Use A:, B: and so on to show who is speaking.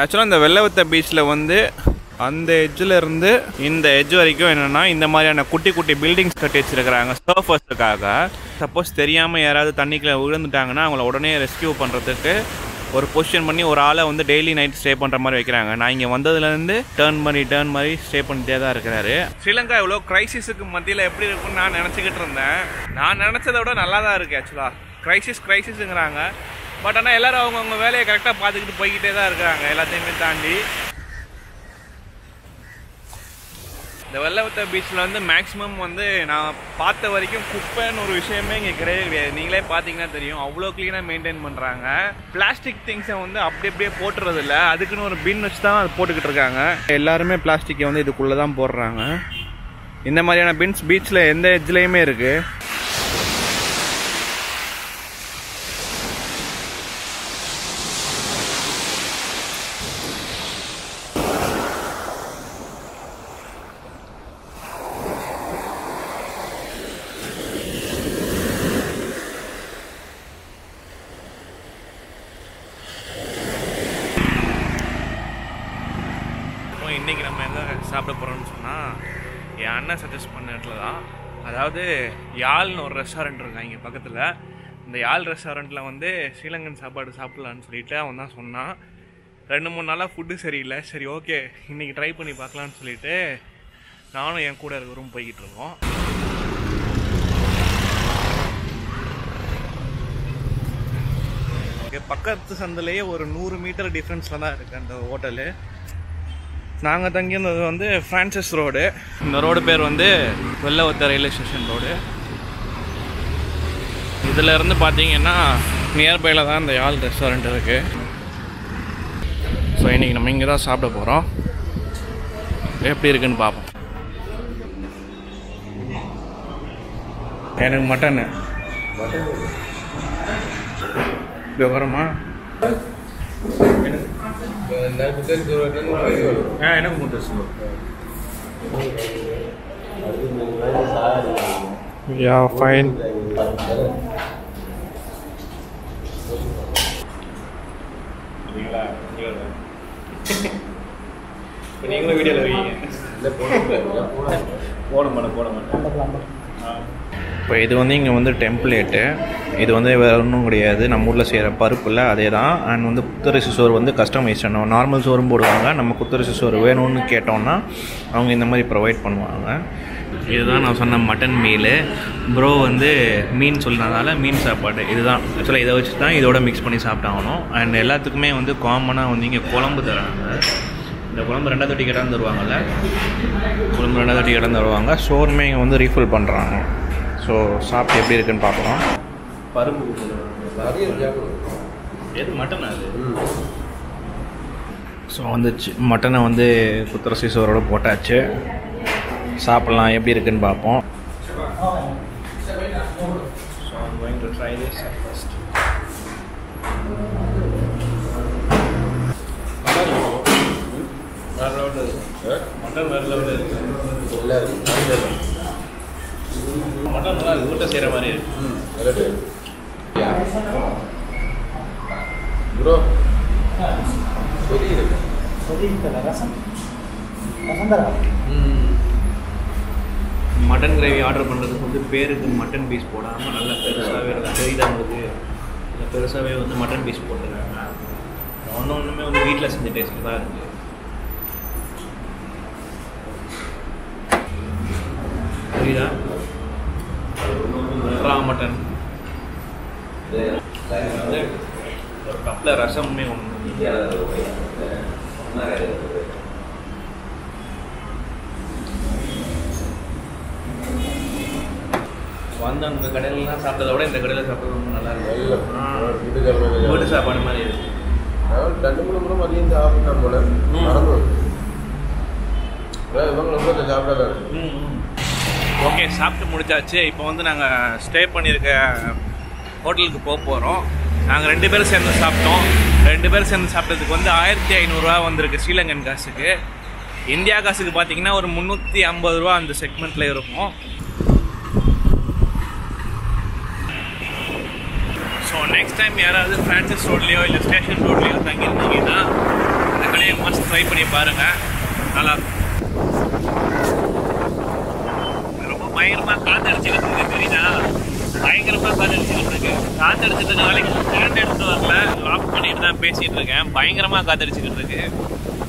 A: ஆக்சுவலாக இந்த வெள்ளவத்த பீச்சில் வந்து அந்த எட்ஜில் இருந்து இந்த எட்ஜ் வரைக்கும் என்னென்னா இந்த மாதிரியான குட்டி குட்டி பில்டிங்ஸ் கட்டி வச்சிருக்கிறாங்க சர்ஃபர்ஸுக்காக சப்போஸ் தெரியாமல் யாராவது தண்ணிக்குள்ள விழுந்துட்டாங்கன்னா அவங்கள உடனே ரெஸ்கியூ பண்ணுறதுக்கு ஒரு பொசிஷன் பண்ணி ஒரு ஆளை வந்து டெய்லி நைட் ஸ்டே பண்ணுற மாதிரி வைக்கிறாங்க நான் இங்கே வந்ததுலேருந்து டேர்ன் பண்ணி டேர்ன் மாதிரி ஸ்டே பண்ணிட்டே தான் இருக்கிறாரு ஸ்ரீலங்கா இவ்வளோ கிரைசிஸுக்கு மத்தியில் எப்படி இருக்கும்னு நான் நினச்சிக்கிட்டு இருந்தேன் நான் நினச்சதை விட நல்லா தான் இருக்குது ஆக்சுவலாக கிரைசிஸ் கிரைசிஸுங்கிறாங்க பட் ஆனால் எல்லாரும் அவங்கவுங்க வேலையை கரெக்டாக பார்த்துக்கிட்டு போய்கிட்டே தான் இருக்கிறாங்க எல்லாத்தையுமே தாண்டி இந்த வெள்ளவத்த பீச்சில் வந்து மேக்ஸிமம் வந்து நான் பார்த்த வரைக்கும் குப்பைன்னு ஒரு விஷயமே இங்கே கிடையவே கிடையாது நீங்களே பார்த்தீங்கன்னா தெரியும் அவ்வளோ க்ளீனாக மெயின்டைன் பண்ணுறாங்க பிளாஸ்டிக் திங்ஸை வந்து அப்படி அப்படியே போட்டுறது இல்ல அதுக்குன்னு ஒரு பின் வச்சு தான் அது போட்டுக்கிட்டு இருக்காங்க எல்லாருமே பிளாஸ்டிக்கை வந்து இதுக்குள்ளே தான் போடுறாங்க இந்த மாதிரியான பின்ஸ் பீச்சில் எந்த எட்ஜ்லேயுமே இருக்குது அப்புறம் இன்றைக்கி நம்ம எங்கே சாப்பிட போகிறோம்னு சொன்னால் என் அண்ணன் சஜஸ்ட் பண்ண இடத்துல தான் அதாவது யாழ்னு ஒரு ரெஸ்டாரண்ட் இருக்கா இங்கே பக்கத்தில் இந்த யாழ் ரெஸ்டாரண்ட்டில் வந்து ஸ்ரீலங்கன் சாப்பாடு சாப்பிட்லான்னு சொல்லிட்டு அவன் தான் சொன்னான் ரெண்டு மூணு நாளாக ஃபுட்டு சரியில்லை சரி ஓகே இன்றைக்கி ட்ரை பண்ணி பார்க்கலான்னு சொல்லிட்டு நானும் என் கூட இருக்கிறவரும் போய்கிட்டு இருக்கோம் இங்கே பக்கத்து சந்திலேயே ஒரு நூறு மீட்டர் டிஃப்ரென்ஸில் தான் இருக்குது அந்த ஹோட்டலு நாங்கள் தங்கியிருந்தது வந்து ஃப்ரான்சிஸ் ரோடு இந்த ரோடு பேர் வந்து வெள்ளவத்த ரயில்வே ஸ்டேஷன் ரோடு இதில் இருந்து பார்த்தீங்கன்னா நியர்பையில் தான் இந்த யாழ் ரெஸ்டாரண்ட் இருக்குது ஸோ இன்றைக்கி நம்ம இங்கே தான் சாப்பிட போகிறோம் எப்படி இருக்குன்னு பார்ப்போம் எனக்கு மட்டனு விவரமா ஆ எனக்கு மட்டும் சொல்லுவோம் யா ஃபைன் நீங்களும் வீடியோவில் வைங்க போட மாட்டேன் போட மாட்டேன் இப்போ இது வந்து இங்கே வந்து டெம்ப்ளேட்டு இது வந்து வேறு ஒன்றும் கிடையாது நம்ம ஊரில் செய்கிற பருப்பில் அதே தான் அண்ட் வந்து குத்தரிசி சோறு வந்து கஸ்டமைஸ் பண்ணோம் நார்மல் சோறும் போடுவாங்க நம்ம குத்தரிசி சோறு வேணும்னு கேட்டோம்னா அவங்க இந்த மாதிரி ப்ரொவைட் பண்ணுவாங்க இதுதான் நான் சொன்ன மட்டன் மீலு ப்ரோ வந்து மீன் சொன்னதால மீன் சாப்பாடு இதுதான் ஆக்சுவலாக இதை வச்சு தான் இதோட மிக்ஸ் பண்ணி சாப்பிட்டாகணும் அண்ட் எல்லாத்துக்குமே வந்து காமனாக வந்து இங்கே குழம்பு தராங்க இந்த குழம்பு ரெண்டாவது தொட்டி கிடந்து தருவாங்கல்ல குழம்பு ரெண்டாவது தொட்டி கிடந்து தருவாங்க சோறுமே இங்கே வந்து ரீஃபில் பண்ணுறாங்க ஸோ சாப்பிட்டு எப்படி இருக்குன்னு பார்க்கலாம் பருப்பு எது மட்டன் அது ஸோ வந்துச்சு மட்டனை வந்து குத்தரசி சோறோட போட்டாச்சு சாப்பிட்லாம் எப்படி இருக்குன்னு பார்ப்போம் So I'm going to try this first. Mutton வேறு லெவலில் இருக்கு மட்டன் நல்லா இருக்கு வீட்டை செய்கிற மாதிரி இருக்கு
B: ப்ரோ சொல்லிடு
A: மட்டன் கிரேவி ஆர்டர் பண்ணுறதுக்கு வந்து பேருக்கு மட்டன் பீஸ் போடாமல் நல்லா பெருசாகவே இருக்கு தெரியுதா உங்களுக்கு இல்லை பெருசாகவே வந்து மட்டன் பீஸ் போட்டுருக்காங்க ஒன்று ஒன்றுமே வந்து வீட்டில் செஞ்ச டேஸ்ட்டு தான் இருக்குது புரியுதா ரா மட்டன் வந்து ஒரு கப்பில் ரசமுமே ஒன்று வந்து அந்த கடையிலலாம் சாப்பிட்டதை விட இந்த கடையில் சாப்பிட்றது ரொம்ப நல்லா
B: நல்ல
A: இருக்கும் ஆ.
B: வீட்டுக்காரங்க
A: வீட்டு சாப்பாடு மாதிரி இருக்கு
B: நான் ரெண்டு மூணு முறை மதியம் சாப்பிட்டேன் போல
A: ம்.
B: மறந்து இவங்க ரொம்ப சாப்பிடாத
A: ஓகே சாப்பிட்டு முடிச்சாச்சு இப்போ வந்து நாங்கள் ஸ்டே பண்ணியிருக்க ஹோட்டலுக்கு போக போகிறோம் நாங்கள் ரெண்டு பேரும் சேர்ந்து சாப்பிட்டோம் ரெண்டு பேரும் சேர்ந்து சாப்பிட்டதுக்கு வந்து ஆயிரத்தி ஐநூறுரூவா வந்திருக்கு ஸ்ரீலங்கன் காசுக்கு இந்தியா காசுக்கு பார்த்தீங்கன்னா ஒரு முந்நூற்றி ஐம்பது ரூபா அந்த செக்மெண்ட்டில் இருக்கும் ஸோ நெக்ஸ்ட் டைம் யாராவது ஃப்ரான்சிஸ் ரோட்லேயோ இல்லை ஸ்டேஷன் ரோட்லேயோ தங்கியிருந்தீங்கன்னா இந்த மஸ்ட் ட்ரை பண்ணி பாருங்க நல்லா இருக்கும் ரொம்ப பயங்கரமா காத்தடிச்சுக்கிட்டு இருக்கு தெரியுதா பயங்கரமா காத்தடிச்சுக்கிட்டு இருக்கு காத்தடிச்சதுனால கரண்ட் எடுத்து வரல ஆஃப் பண்ணிட்டு தான் பேசிட்டு இருக்கேன் பயங்கரமா காத்தடிச்சுக்கிட்டு இருக்கு